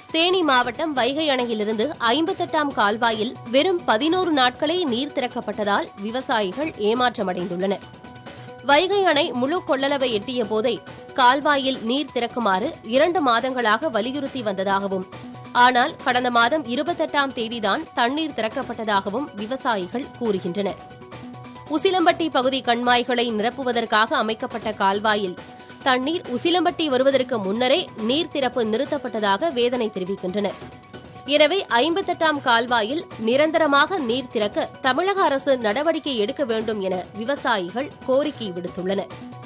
தேனி மாவட்டம் வைகை அணையிலிருந்து ஐம்பத்தெட்டாம் கால்வாயில் வெறும் பதினோரு நாட்களே நீர் திறக்கப்பட்டதால் விவசாயிகள் ஏமாற்றமடைந்துள்ளனர் வைகை அணை முழு கொள்ளளவை எட்டிய போதே கால்வாயில் நீர் திறக்குமாறு இரண்டு மாதங்களாக வலியுறுத்தி வந்ததாகவும் ஆனால் கடந்த மாதம் இருபத்தெட்டாம் தேதிதான் தண்ணீர் திறக்கப்பட்டதாகவும் விவசாயிகள் கூறுகின்றனர் உசிலம்பட்டி பகுதி கண்மாய்களை நிரப்புவதற்காக அமைக்கப்பட்ட கால்வாயில் தண்ணீர் உசிலம்பட்டி வருவதற்கு முன்னரே நீர் திறப்பு நிறுத்தப்பட்டதாக வேதனை தெரிவிக்கின்றனர் எனவே ஐம்பத்தெட்டாம் கால்வாயில் நிரந்தரமாக நீர் திறக்க தமிழக அரசு நடவடிக்கை எடுக்க வேண்டும் என விவசாயிகள் கோரிக்கை விடுத்துள்ளனர்